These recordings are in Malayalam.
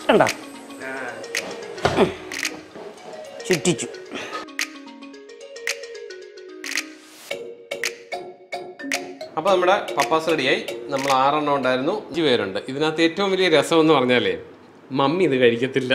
കണ്ടോ ഉം. ചുറ്റിച്ചു അപ്പോൾ നമ്മുടെ പപ്പാസ് റെഡിയായി നമ്മൾ ആറെണ്ണം ഉണ്ടായിരുന്നു അഞ്ച് പേരുണ്ട് ഇതിനകത്ത് ഏറ്റവും വലിയ രസം എന്ന് പറഞ്ഞാലേ മമ്മി ഇത് കഴിക്കത്തില്ല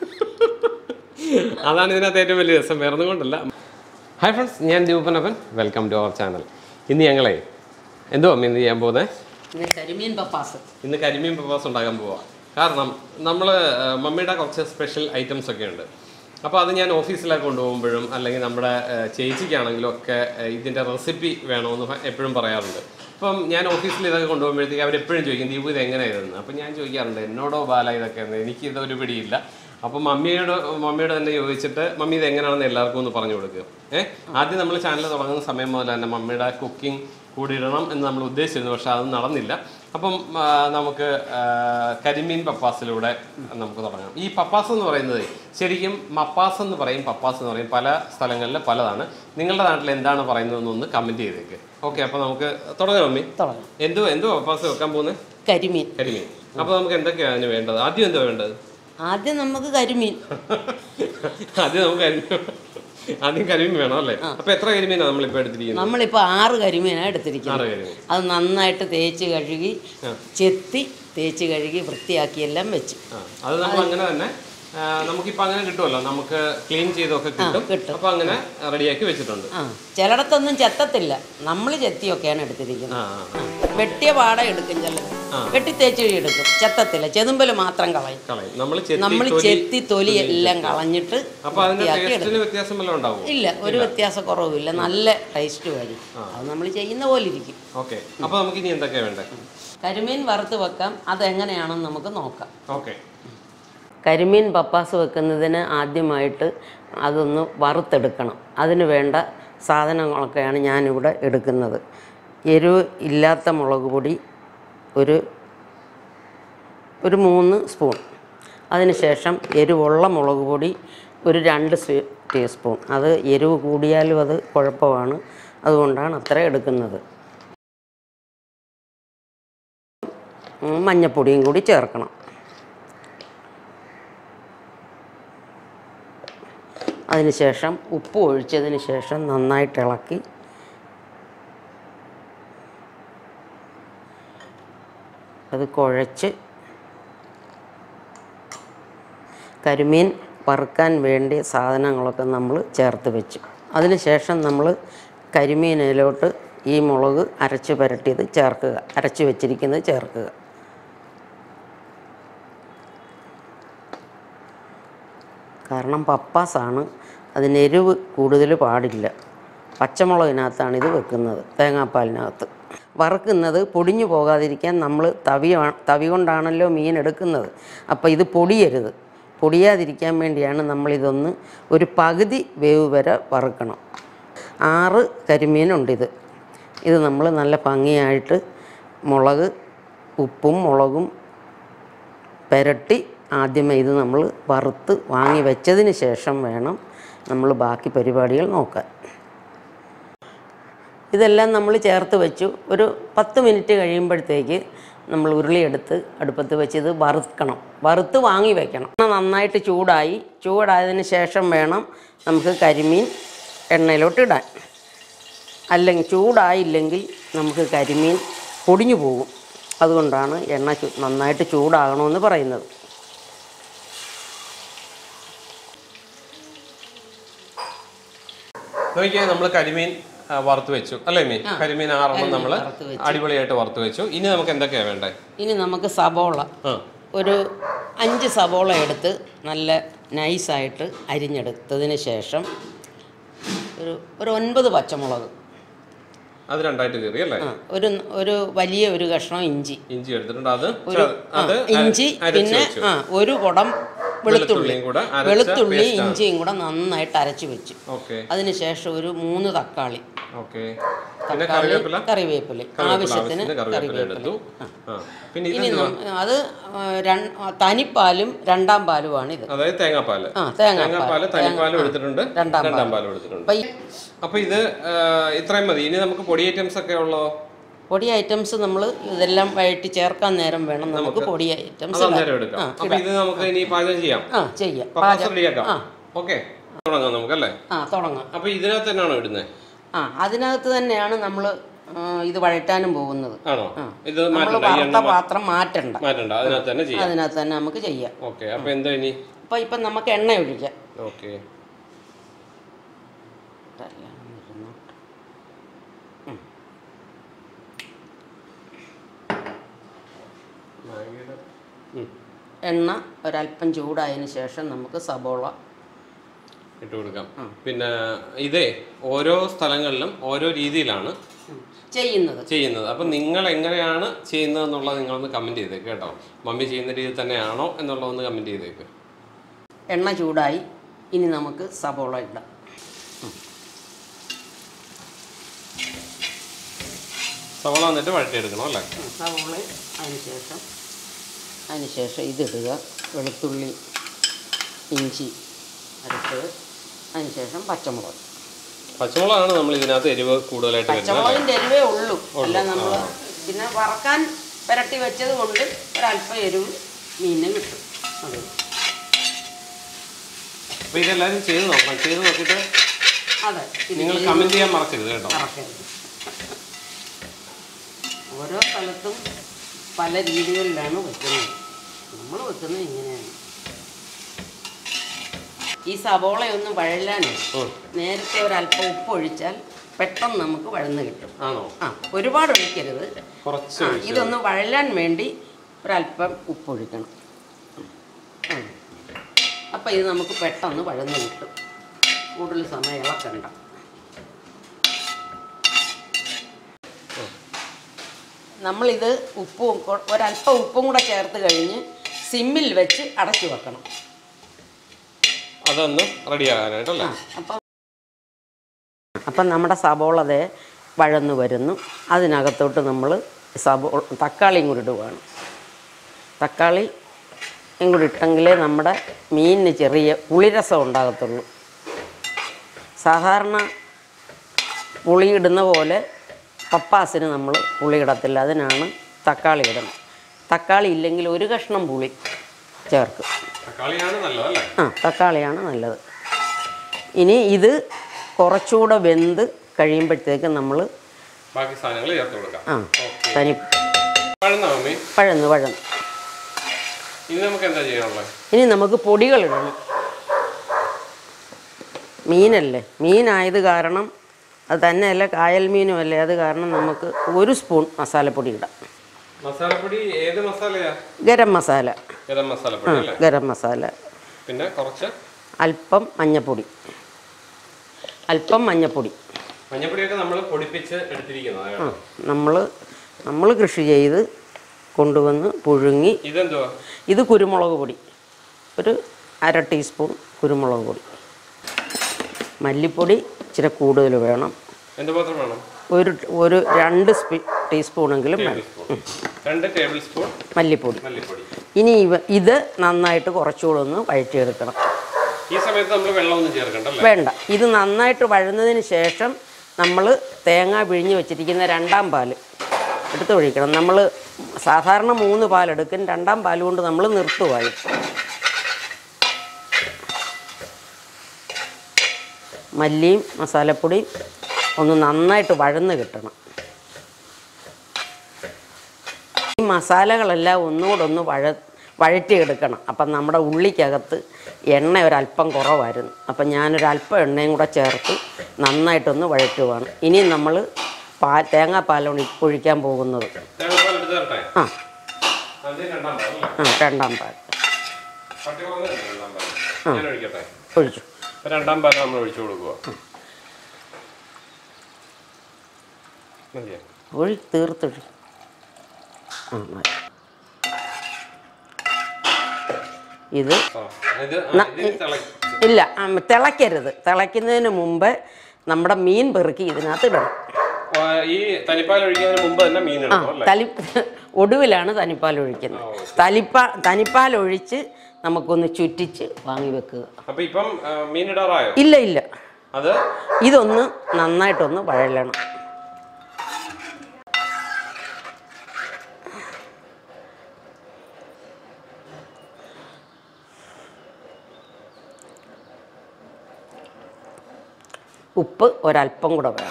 അതാണ് ഇതിനകത്ത് ഏറ്റവും വലിയ രസം വേറെ ഒന്നും കൊണ്ടല്ല ഹായ് ഫ്രണ്ട്സ് ഞാൻ Deepanappan welcome to our channel ഇന്ന് ഞങ്ങളെ എന്തോ അമ്മ ഇന്ന് ചെയ്യാൻ പോകുന്നത് ഇന്ന് കരിമീൻ പപ്പാസ് ഇന്ന് കരിമീൻ പപ്പാസ് ഉണ്ടാക്കാൻ പോവാം കാരണം നമ്മൾ മമ്മിയുടെ കുറച്ച് സ്പെഷ്യൽ ഐറ്റംസ് ഒക്കെ ഉണ്ട് അപ്പോൾ അത് ഞാൻ ഓഫീസിലൊക്കെ കൊണ്ടുപോകുമ്പോഴും അല്ലെങ്കിൽ നമ്മുടെ ഏഹ്, ചേച്ചിക്കാണെങ്കിലും ഒക്കെ ഏഹ്, ഇതിൻ്റെ റെസിപ്പി വേണമെന്ന് പ- എപ്പോഴും പറയാറുണ്ട് അപ്പം ഞാൻ ഓഫീസിൽ ഇതൊക്കെ കൊണ്ടുപോകുമ്പോഴത്തേക്ക് അവരെപ്പോഴും ചോദിക്കും ദീപു ഇത് എങ്ങനെയായിരുന്നു അപ്പം ഞാൻ ചോദിക്കാറുണ്ട് എന്നോടോ ബാല ഇതൊക്കെ എന്ന്. എനിക്ക് ഇതൊരു പിടിയില്ല അപ്പം മമ്മിയോട് മമ്മിയോട് തന്നെ ചോദിച്ചിട്ട് മമ്മി ഇത് എങ്ങനെയാണെന്ന് എല്ലാവർക്കും ഒന്ന് പറഞ്ഞു കൊടുക്കുക ഏഹ് ആദ്യം നമ്മൾ ചാനൽ തുടങ്ങുന്ന സമയം മുതൽ തന്നെ മമ്മിയുടെ കുക്കിംഗ് കൂടി ഇടണം എന്ന് നമ്മൾ ഉദ്ദേശിച്ചിരുന്നു പക്ഷെ അത് നടന്നില്ല അപ്പം ആ, നമുക്ക് ആ, കരിമീൻ പപ്പാസിലൂടെ നമുക്ക് തുടങ്ങാം ഈ പപ്പാസ് എന്ന് പറയുന്നത് ശരിക്കും മപ്പാസ് എന്ന് പറയും പപ്പാസ് എന്ന് പറയും പല സ്ഥലങ്ങളിൽ പലതാണ് നിങ്ങളുടെ നാട്ടിൽ എന്താണ് പറയുന്നതെന്നൊന്ന് കമൻറ്റ് ചെയ്തേക്ക് ഓക്കെ അപ്പോൾ നമുക്ക് തുടങ്ങാം മമ്മി തുടങ്ങാം എന്തോ എന്തോ പപ്പാസ് വെക്കാൻ പോകുന്നത് കരിമീൻ കരിമീൻ അപ്പോൾ നമുക്ക് എന്തൊക്കെയാണ് അതിന് വേണ്ടത് ആദ്യം എന്തോ വേണ്ടത് ആദ്യം നമുക്ക് കരിമീൻ ആദ്യം നമുക്ക് കരിമീൻ ആദ്യം കരിമീൻ വേണം അല്ലേ അപ്പോൾ എത്ര കരിമീനാണ് നമ്മളിപ്പോൾ എടുത്തിരിക്കുന്നത് നമ്മളിപ്പോൾ ആറ് കരിമീനാണ് എടുത്തിരിക്കുന്നത് ആറ് കരിമീൻ അത് നന്നായിട്ട് തേച്ച് കഴുകി ചെത്തി തേച്ച് കഴുകി വൃത്തിയാക്കി എല്ലാം വെച്ച് ആ, അത് നമ്മൾ അങ്ങനെ തന്നെ ആ, നമുക്കിപ്പോൾ അങ്ങനെ കിട്ടുമല്ലോ നമുക്ക് ക്ലീൻ ചെയ്തൊക്കെ കിട്ടും കിട്ടും. അപ്പോൾ അങ്ങനെ റെഡിയാക്കി വെച്ചിട്ടുണ്ട് ആ ചിലയിടത്തൊന്നും ചെത്തത്തില്ല നമ്മൾ ചെത്തിയൊക്കെയാണ് എടുത്തിരിക്കുന്നത് ആ ആ, ആ. വെട്ടിയ പാട എടുക്കും ചിലർ വെട്ടി തേച്ച് എടുക്കും ചെത്തത്തില്ല ചെതുമ്പൽ മാത്രം കളയും കളയും നമ്മൾ ചെത്തി നമ്മൾ തൊലി- ചെത്തി തൊലി എല്ലാം കളഞ്ഞിട്ട് അപ്പോൾ അതിന്റെ വൃത്തിയാക്കി എടുക്കും ടേസ്റ്റിന് വ്യത്യാസം വല്ലതും ഉണ്ടാവും ഇല്ല ഒരു വ്യത്യാസക്കുറവുമില്ല നല്ല ടേസ്റ്റ് വരും അത് നമ്മൾ ചെയ്യുന്ന പോലെ ഇരിക്കും ഓക്കെ അപ്പോൾ നമുക്ക് ഇനി എന്തൊക്കെയാണ് വേണ്ടത് കരിമീൻ വറുത്ത് വെക്കാം അതെങ്ങനെയാണെന്ന് നമുക്ക് നോക്കാം ഓക്കെ കരിമീൻ പപ്പാസ് വെക്കുന്നതിന് ആദ്യമായിട്ട് അതൊന്ന് വറുത്തെടുക്കണം അതിന് വേണ്ട സാധനങ്ങളൊക്കെയാണ് ഞാനിവിടെ എടുക്കുന്നത് എരിവ് ഇല്ലാത്ത മുളക് പൊടി ഒരു ഒരു മൂന്ന് സ്പൂൺ അതിനുശേഷം എരിവുള്ള മുളക് പൊടി ഒരു രണ്ട് സ്വീ ടീസ്പൂൺ അത് എരിവ് കൂടിയാലും അത് കുഴപ്പമാണ് അതുകൊണ്ടാണ് അത്ര എടുക്കുന്നത് ഉം, മഞ്ഞപ്പൊടിയും കൂടി ചേർക്കണം അതിനുശേഷം ഉപ്പ് ഒഴിച്ചതിന് ശേഷം നന്നായിട്ട് ഇളക്കി അത് കുഴച്ച് കരിമീൻ വറുക്കാൻ വേണ്ടിയ സാധനങ്ങളൊക്കെ നമ്മൾ ചേർത്ത് വെച്ചു അതിനുശേഷം നമ്മൾ കരിമീനിലോട്ട് ഈ മുളക് അരച്ച് പുരട്ടിയത് ചേർക്കുക അരച്ച് വെച്ചിരിക്കുന്നത് ചേർക്കുക കാരണം പപ്പാസാണ് അതിന് എരിവ് കൂടുതൽ പാടില്ല പച്ചമുളകിനകത്താണ് ഇത് വെക്കുന്നത് തേങ്ങാപ്പാലിനകത്ത് വറുക്കുന്നത് പൊടിഞ്ഞു പോകാതിരിക്കാൻ നമ്മൾ തവി തവി കൊണ്ടാണല്ലോ മീൻ എടുക്കുന്നത് അപ്പോൾ ഇത് പൊടിയരുത് പൊടിയാതിരിക്കാൻ വേണ്ടിയാണ് നമ്മളിതൊന്ന് ഒരു പകുതി വേവ് വരെ വറുക്കണം ആറ് കരിമീനുണ്ടിത് ഇത് നമ്മൾ നല്ല ഭംഗിയായിട്ട് മുളക് ഉപ്പും മുളകും പുരട്ടി ആദ്യമേ ഇത് നമ്മൾ വറുത്ത് വാങ്ങി വെച്ചതിന് ശേഷം വേണം നമ്മൾ ബാക്കി പരിപാടികൾ നോക്കാൻ ഇതെല്ലാം നമ്മൾ ചേർത്ത് വെച്ചു ഒരു പത്ത് മിനിറ്റ് കഴിയുമ്പോഴത്തേക്ക് നമ്മൾ ഉരുളിയെടുത്ത് അടുപ്പത്ത് വെച്ച് ഇത് വറുക്കണം വറുത്ത് വാങ്ങി വെക്കണം എണ്ണ നന്നായിട്ട് ചൂടായി ചൂടായതിന് ശേഷം വേണം നമുക്ക് കരിമീൻ എണ്ണയിലോട്ട് ഇടാൻ അല്ലെങ്കിൽ ചൂടായില്ലെങ്കിൽ നമുക്ക് കരിമീൻ പൊടിഞ്ഞു പോകും അതുകൊണ്ടാണ് എണ്ണ ചു- നന്നായിട്ട് ചൂടാകണമെന്ന് പറയുന്നത് നോക്കിയാൽ നമ്മൾ കരിമീൻ ആ, വറുത്ത് വെച്ചു അല്ലേ മീൻ കരിമീൻ ആറെണ്ണം നമ്മൾ വറുത്ത് വെച്ചു. അടിപൊളിയായിട്ട് വറുത്ത് വെച്ചു ഇനി നമുക്ക് എന്തൊക്കെയാണ് വേണ്ടത് ഇനി നമുക്ക് സബോള ആ ഒരു അഞ്ച് സബോള എടുത്ത് നല്ല നൈസായിട്ട് അരിഞ്ഞെടുത്തതിന് ശേഷം ഒരു ഒരു ഒൻപത് പച്ചമുളക് അത് രണ്ടായിട്ട് കയറി അല്ലേ ആ ഒരു ഒരു വലിയ ഒരു കഷ്ണം ഇഞ്ചി ഇഞ്ചി എടുത്തിട്ടുണ്ട് അത് ഒരു ചെ- ആ, അത് ഇഞ്ചി അരച്ച് പിന്നെ വെച്ചു. ആ ഒരു കുടം വെളുത്തുള്ളി വെളുത്തുള്ളിയും കൂടെ അരച്ച വെളുത്തുള്ളി paste ആണ്. ഇഞ്ചിയും കൂടെ നന്നായിട്ട് അരച്ച് വെച്ചു ഓക്കെ അതിനുശേഷം ഒരു മൂന്ന് തക്കാളി ഓക്കെ പിന്നെ തക്കാളി കറിവേപ്പില കറിവേപ്പില കറിവേപ്പില ആവശ്യത്തിന് കറിവേപ്പില കറിവേപ്പില എടുത്തു ആ പിന്നെ ഇനി ഇത് നം- അത് ആ, രൺ- ആ, തനിപ്പാലും രണ്ടാം പാലുമാണ് ഇത് അതായത് തേങ്ങാപ്പാല് ആ തേങ്ങാപ്പാൽ തേങ്ങാപ്പാല് തനിപ്പാലും എടുത്തിട്ടുണ്ട് രണ്ടാം പാൽ. രണ്ടാം പാലും എടുത്തിട്ടുണ്ട് അപ്പൊ ഈ അപ്പൊ ഇത് ആ, ഇത്രയും മതി ഇനി നമുക്ക് പൊടി ഐറ്റംസ് ഒക്കെ ഉള്ളോ പൊടി ഐറ്റംസ് നമ്മൾ ഇതെല്ലാം വഴറ്റി ചേർക്കാൻ നേരം വേണം നമുക്ക് പൊടി ഐറ്റംസ് അത് അന്നേരം എടുക്കാം അപ്പൊ ഇത് നമുക്ക് ഇനി പാചകം ചെയ്യാം ആ ചെയ്യാം പപ്പാസ് റെഡിയാക്കാം ഓക്കെ തുടങ്ങാം നമുക്കല്ലേ ആ തുടങ്ങാം അപ്പൊ ഇതിനകത്ത് തന്നെയാണോ ഇടുന്നത് ആ അതിനകത്ത് തന്നെയാണ് നമ്മൾ ഇത് വഴറ്റാനും പോകുന്നത് ആണോ ഇത് നമ്മൾ മാറ്റണ്ട ഈ വറുത്ത പാത്രം മാറ്റണ്ട മാറ്റണ്ട അതിനകത്ത് തന്നെ ചെയ്യാം അതിനകത്ത് തന്നെ നമുക്ക് ചെയ്യാം ഓക്കെ അപ്പൊ എന്താ ഇനി അപ്പോൾ ഇപ്പം നമുക്ക് എണ്ണ ഒഴിക്കാം ഓക്കെ എണ്ണ ഒരല്പം ചൂടായതിന് ശേഷം നമുക്ക് സബോള ഇട്ട് കൊടുക്കാം പിന്നെ ഇതേ ഓരോ സ്ഥലങ്ങളിലും ഓരോ രീതിയിലാണ് ചെയ്യുന്നത് ചെയ്യുന്നത് അപ്പം നിങ്ങൾ എങ്ങനെയാണ് ചെയ്യുന്നത് എന്നുള്ളത് നിങ്ങളൊന്ന് കമൻറ്റ് ചെയ്തേക്ക് കേട്ടോ മമ്മി ചെയ്യുന്ന രീതി തന്നെയാണോ എന്നുള്ളതൊന്ന് കമൻറ്റ് ചെയ്തേക്ക് എണ്ണ ചൂടായി ഇനി നമുക്ക് സബോള ഇടാം സവള വന്നിട്ട് വഴറ്റിയെടുക്കണം അല്ലേ സവോള അതിന് ശേഷം അതിന് ശേഷം ഇതിടുക വെളുത്തുള്ളി ഇഞ്ചി അരച്ചത് അതിന് ശേഷം പച്ചമുളക് പച്ചമുളകാണ് നമ്മൾ ഇതിനകത്ത് എരിവ് കൂടുതലായിട്ട് വരുന്നത് അല്ലേ? പച്ചമുളകിൻ്റെ എരിവേ ഉള്ളൂ അല്ല നമ്മൾ പിന്നെ വറക്കാൻ പുരട്ടി വെച്ചത് കൊണ്ട് ഒരല്പം എരിവ് മീനിന് കിട്ടും അത് അപ്പോൾ ഇതെല്ലാവരും ചെയ്ത് നോക്കണം ചെയ്ത് നോക്കിയിട്ട് അതെ ഇത് നിങ്ങൾ കമൻറ്റ് ചെയ്യാൻ മറക്കരുത് കേട്ടോ മറക്കരുത് ഓരോ സ്ഥലത്തും പല രീതികളിലാണ് വെക്കുന്നത് നമ്മൾ വെക്കുന്നത് ഇങ്ങനെയാണ് ഈ സവോളയൊന്നും വഴലാനേ ഉം. നേരത്തെ ഒരല്പം ഉപ്പ് ഒഴിച്ചാൽ പെട്ടെന്ന് നമുക്ക് വഴന്ന് കിട്ടും ആണോ ആ ഒരുപാട് ഒഴിക്കരുത് കുറച്ച് ആ ഒഴിച്ച് ഇതൊന്ന് വഴലാൻ വേണ്ടി ഒരല്പം ഉപ്പ് ഒഴിക്കണം ഉം. അപ്പം ഇത് നമുക്ക് പെട്ടെന്ന് വഴന്ന് കിട്ടും കൂടുതൽ സമയം ഇളക്കണ്ട നമ്മളിത് ഉപ്പും കൊ- ഒരല്പം ഉപ്പും കൂടെ ചേർത്ത് കഴിഞ്ഞ് സിമ്മിൽ വെച്ച് അടച്ചു വെക്കണം അതൊന്ന് റെഡി ആകാനായിട്ടല്ലേ അപ്പം അപ്പം നമ്മുടെ സബോള ദേ വഴന്നു വരുന്നു അതിനകത്തോട്ട് നമ്മൾ സബോ തക്കാളിയും കൂടി ഇടുകയാണ് തക്കാളി കൂടി ഇട്ടെങ്കിലേ നമ്മുടെ മീനിന് ചെറിയ പുളിരസം ഉണ്ടാകത്തുള്ളൂ സാധാരണ പുളി ഇടുന്ന പോലെ പപ്പാസിന് നമ്മൾ പുളി ഇടത്തില്ല അതിനാണ് തക്കാളി ഇടുന്നത് തക്കാളി ഇല്ലെങ്കിൽ ഒരു കഷ്ണം പുളി ചേർക്കും തക്കാളിയാണ് നല്ലതല്ലേ ആ തക്കാളിയാണ് നല്ലത് ഇനി ഇത് കുറച്ചുകൂടെ വെന്ത് കഴിയുമ്പോഴത്തേക്ക് നമ്മൾ ബാക്കി സാധനങ്ങൾ ചേർത്ത് കൊടുക്കാം ആ തനി പഴുന്ന മമ്മി പഴന്ന് പഴന്ന് ഇനി നമുക്ക് എന്താ ചെയ്യാനുള്ളത് ഇനി നമുക്ക് പൊടികളിടണം മീനല്ലേ മീനായത് കാരണം അത് തന്നെയല്ല കായൽ മീനും അല്ലേ അത് കാരണം നമുക്ക് ഒരു സ്പൂൺ മസാലപ്പൊടി ഇടാം മസാലപ്പൊടി ഏത് മസാലയാ ഗരം മസാല ഗരം മസാലപ്പൊടി അല്ലേ ഗരം മസാല പിന്നെ കുറച്ച് അല്പം മഞ്ഞപ്പൊടി അല്പം മഞ്ഞപ്പൊടി മഞ്ഞപ്പൊടിയൊക്കെ നമ്മൾ പൊടിപ്പിച്ച് എടുത്തിരിക്കുന്നത് ആ നമ്മൾ നമ്മൾ കൃഷി ചെയ്ത് കൊണ്ടുവന്ന് പുഴുങ്ങി ഇതെന്തുവാ ഇത് കുരുമുളക് പൊടി ഒരു അര ടീസ്പൂൺ കുരുമുളക് പൊടി മല്ലിപ്പൊടി ഇച്ചിരി കൂടുതൽ വേണം എന്തുമാത്രം വേണം ഒരു ഒരു രണ്ട് സ്പീ ടീസ്പൂണെങ്കിലും വേണം സ്പൂൺ രണ്ട് ടേബിൾ സ്പൂൺ മല്ലിപ്പൊടി മല്ലിപ്പൊടി ഇനി ഇവ ഇത് നന്നായിട്ട് കുറച്ചുകൂടെ ഒന്ന് വഴറ്റിയെടുക്കണം ഈ സമയത്ത് നമ്മൾ വെള്ളമൊന്നും ചേർക്കണ്ടല്ലേ വേണ്ട ഇത് നന്നായിട്ട് വഴുന്നതിന് ശേഷം നമ്മൾ തേങ്ങ പിഴിഞ്ഞ് വെച്ചിരിക്കുന്ന രണ്ടാം പാൽ എടുത്ത് ഒഴിക്കണം നമ്മൾ സാധാരണ മൂന്ന് പാലെടുക്കും രണ്ടാം പാൽ കൊണ്ട് നമ്മൾ നിർത്തുവായി മല്ലിയും മസാലപ്പൊടിയും ഒന്ന് നന്നായിട്ട് വഴന്ന് കിട്ടണം ഈ മസാലകളെല്ലാം ഒന്നുകൂടെ ഒന്ന് വഴ വഴറ്റിയെടുക്കണം അപ്പം നമ്മുടെ ഉള്ളിക്കകത്ത് എണ്ണ ഒരല്പം കുറവായിരുന്നു അപ്പം ഞാനൊരല്പം എണ്ണയും കൂടെ ചേർത്ത് നന്നായിട്ടൊന്ന് വഴറ്റുവാണ് ഇനി നമ്മൾ പാൽ തേങ്ങാപ്പാലാണ് ഒഴിക്കാൻ പോകുന്നത് തേങ്ങാപ്പാൽ എടുത്ത് തരട്ടെ ആ അത് രണ്ടാം പാൽ അല്ലേ ആ രണ്ടാം പാൽ പട്ടി കുറഞ്ഞതല്ലേ രണ്ടാം പാൽ ഞാൻ ഒഴിക്കട്ടെ ഒഴിച്ചു അപ്പൊ രണ്ടാം പാൽ നമ്മൾ ഒഴിച്ചു കൊടുക്കുക മതിയോ ഒഴി തീർത്തൊഴി ആ മതി ഇത് ആ, ഇത് ആ, ഇത് തിള- ഇല്ല ആ, തിളയ്ക്കരുത് തിളയ്ക്കുന്നതിന് മുമ്പ് നമ്മുടെ മീൻ പെറുക്കി ഇതിനകത്ത് ഇടണം ആ, ഈ തനിപ്പാൽ ഒഴിക്കുന്നതിന് മുമ്പ് തന്നെ മീൻ ആ എടുക്കും അല്ലേ തലി ഒടുവിലാണ് തനിപ്പാൽ ഒഴിക്കുന്നത് തലിപ്പാ തനിപ്പാൽ ഒഴിച്ച് നമുക്കൊന്ന് ചുറ്റിച്ച് വാങ്ങി വെക്കുക അപ്പൊ ഇപ്പം ആ, മീൻ ഇടാറായോ ഇല്ല ഇല്ല അത് ഇതൊന്ന് നന്നായിട്ടൊന്ന് വഴലണം ഉപ്പ് ഒരല്പം കൂടെ വേണം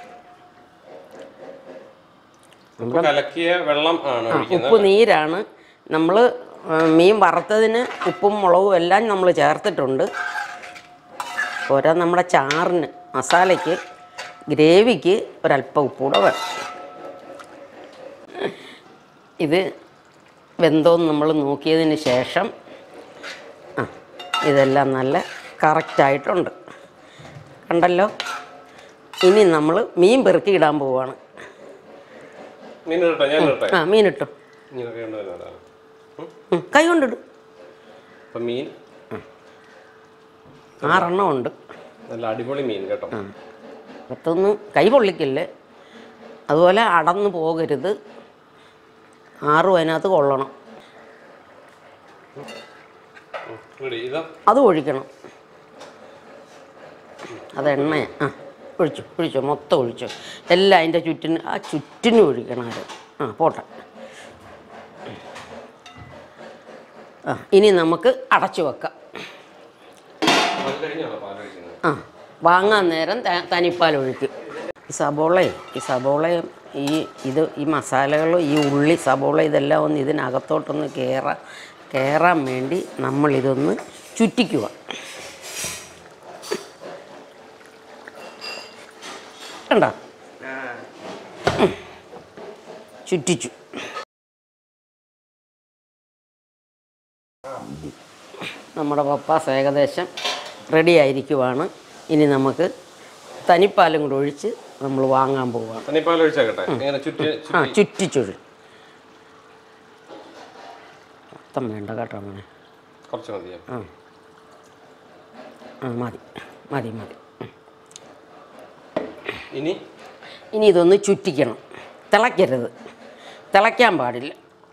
ഉപ്പ് കലക്കിയ വെള്ളം ആണ് ഒഴിക്കുന്നത് ഉപ്പ് നീരാണ് നമ്മൾ മീൻ വറുത്തതിന് ഉപ്പും മുളകും എല്ലാം നമ്മൾ ചേർത്തിട്ടുണ്ട് പോരാ നമ്മുടെ ചാറിന് മസാലയ്ക്ക് ഗ്രേവിക്ക് ഒരല്പം ഉപ്പ് കൂടെ വേണം ഇത് വെന്തോന്ന് നമ്മൾ നോക്കിയതിന് ശേഷം ആ ഇതെല്ലാം നല്ല കറക്റ്റായിട്ടുണ്ട് കണ്ടല്ലോ ഇനി നമ്മൾ മീൻ പെറുക്കി ഇടാൻ പോവാണ് മീൻ ഇടട്ടെ ഞാൻ ഇടട്ടെ ആ മീനിട്ടു ഇങ്ങനെയൊക്കെ ഉണ്ടല്ലോ ഉം, കൈ കൊണ്ടിടും അപ്പം മീൻ ആറെണ്ണം ഉണ്ട് നല്ല അടിപൊളി മീൻ കേട്ടോ അകത്തൊന്നും കൈ പൊള്ളിക്കല്ലേ അതുപോലെ അടന്നു പോകരുത് ആറും അതിനകത്ത് കൊള്ളണം ഇവിടെ ഇതാ അത് ഒഴിക്കണം അത് എണ്ണ ആ ഒഴിച്ചു ഒഴിച്ചു മൊത്തം ഒഴിച്ചു എല്ലാം അതിൻ്റെ ചുറ്റിന് ആ ചുറ്റിനും ഒഴിക്കണം അത് ആ പോട്ടെ ആ ഇനി നമുക്ക് അടച്ചു വെക്കാം അത് കഴിഞ്ഞാണോ പാൽ ഒഴിക്കുന്നത് ആ വാങ്ങാൻ നേരം ത- തനിപ്പാൽ ഒഴിക്കും ഈ സബോളയും ഈ സബോളയും ഈ ഇത് ഈ മസാലകളും ഈ ഉള്ളി സബോള ഇതെല്ലാം ഒന്ന് ഇതിനകത്തോട്ടൊന്ന് കയറാൻ കയറാൻ വേണ്ടി നമ്മളിതൊന്ന് ചുറ്റിക്കുക കണ്ട ചുറ്റിച്ചു നമ്മുടെ പപ്പാസ് ഏകദേശം റെഡി ആയിരിക്കുവാണ് ഇനി നമുക്ക് തനിപ്പാലും കൂടെ ഒഴിച്ച് നമ്മൾ വാങ്ങാൻ പോവുകയാണ് തനിപ്പാൽ ഒഴിച്ചേക്കട്ടെ ഇങ്ങനെ ചുറ്റി ആ ചുറ്റിച്ചൊഴി മൊത്തം വേണ്ട കേട്ടോ അങ്ങനെ കുറച്ച് മതിയോ ആ ആ മതി മതി മതി ഇനി ഇനി ഇതൊന്ന് ചുറ്റിക്കണം തിളയ്ക്കരുത് തിളയ്ക്കാൻ പാടില്ല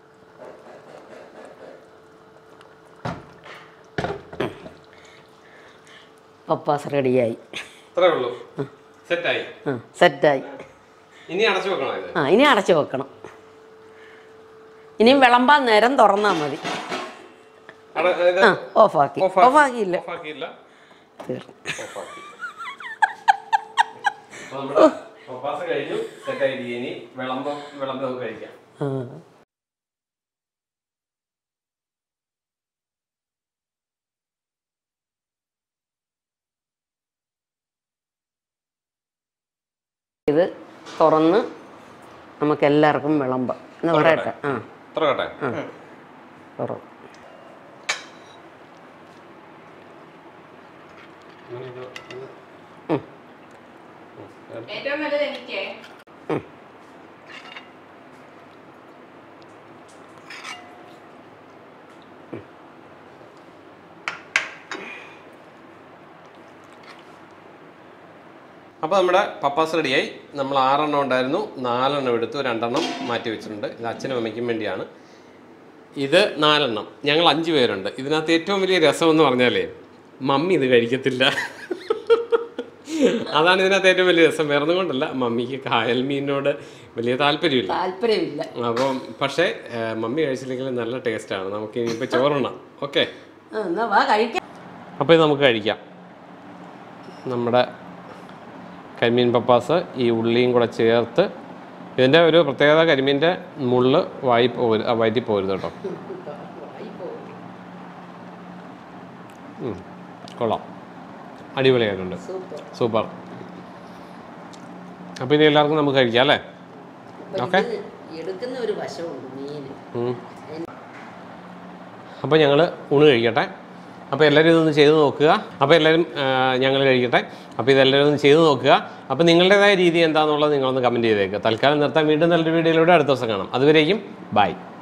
പപ്പാസ് റെഡിയായി ഇത്രേ ഉള്ളൂ സെറ്റായി ആ സെറ്റായി ഇനി അടച്ചു വെക്കണോ ഇത് ആ ഇനി അടച്ചു വെക്കണം ഇനിയും വിളമ്പാൻ നേരം തുറന്നാൽ മതി അട- ഇത് ആ ഓഫാക്കി ഓഫാക്കി. ഓഫാക്കിയില്ല ഓഫാക്കിയില്ല തീർന്നു ഓഫാക്കി അപ്പൊ നമ്മുടെ പപ്പാസ് കഴിഞ്ഞു സെറ്റായി ഇനി വിളമ്പം വിളമ്പ് നമുക്ക് കഴിക്കാം ആ ഇത് തുറന്ന് നമുക്ക് എല്ലാവർക്കും വിളമ്പാം എന്ന് പറയട്ടെ ആ ഇത്ര കേട്ടെ തുറന്നു ഏറ്റവും വലുത് എനിക്ക് അപ്പോൾ നമ്മുടെ പപ്പാസ് റെഡിയായി നമ്മൾ ആറെണ്ണം ഉണ്ടായിരുന്നു നാലെണ്ണം എടുത്തു രണ്ടെണ്ണം മാറ്റി വെച്ചിട്ടുണ്ട് ഇത് അച്ഛനും അമ്മയ്ക്കും വേണ്ടിയാണ് ഇത് നാലെണ്ണം ഞങ്ങൾ അഞ്ച് പേരുണ്ട് ഇതിനകത്ത് ഏറ്റവും വലിയ രസം എന്ന് പറഞ്ഞാലേ മമ്മി ഇത് കഴിക്കത്തില്ല അതാണ് ഇതിനകത്ത് ഏറ്റവും വലിയ രസം വേറെ ഒന്നും കൊണ്ടല്ല മമ്മിക്ക് കായൽ മീനിനോട് വലിയ താല്പര്യമില്ല താല്പര്യമില്ല അപ്പം പക്ഷേ ആ, മമ്മി കഴിച്ചില്ലെങ്കിൽ നല്ല ടേസ്റ്റാണ് നമുക്ക് ഇനിയിപ്പോൾ ചോറുണ്ണാം ഓക്കെ ആ, എന്നാ വാ കഴിക്കാം അപ്പോൾ ഇത് നമുക്ക് കഴിക്കാം നമ്മുടെ കരിമീൻ പപ്പാസ് ഈ ഉള്ളിയും കൂടെ ചേർത്ത് ഇതിൻ്റെ ഒരു പ്രത്യേകത കരിമീൻ്റെ മുള്ള് വായി പോകരുത് വയറ്റി പോകരുത് കേട്ടോ ഉം, കൊള്ളാം അടിപൊളിയായിട്ടുണ്ട് സൂപ്പർ അപ്പോൾ ഇനി എല്ലാവർക്കും നമുക്ക് കഴിക്കാം അല്ലേ ഓക്കെ എടുക്കുന്ന ഒരു വശമുണ്ട് മീൻ അപ്പോൾ ഞങ്ങൾ ഊണ് കഴിക്കട്ടെ അപ്പോൾ എല്ലാവരും ഇതൊന്ന് ചെയ്ത് നോക്കുക അപ്പോൾ എല്ലാവരും ഞങ്ങൾ കഴിക്കട്ടെ അപ്പോൾ ഇതെല്ലാവരും ഒന്ന് ചെയ്ത് നോക്കുക അപ്പോൾ നിങ്ങളുടേതായ രീതി എന്താണെന്നുള്ളത് നിങ്ങളൊന്ന് കമൻറ്റ് ചെയ്തേക്കുക തൽക്കാലം നിർത്താൻ വീണ്ടും നല്ലൊരു വീഡിയോയിലൂടെ അടുത്ത ദിവസം കാണാം അതുവരേക്കും ബൈ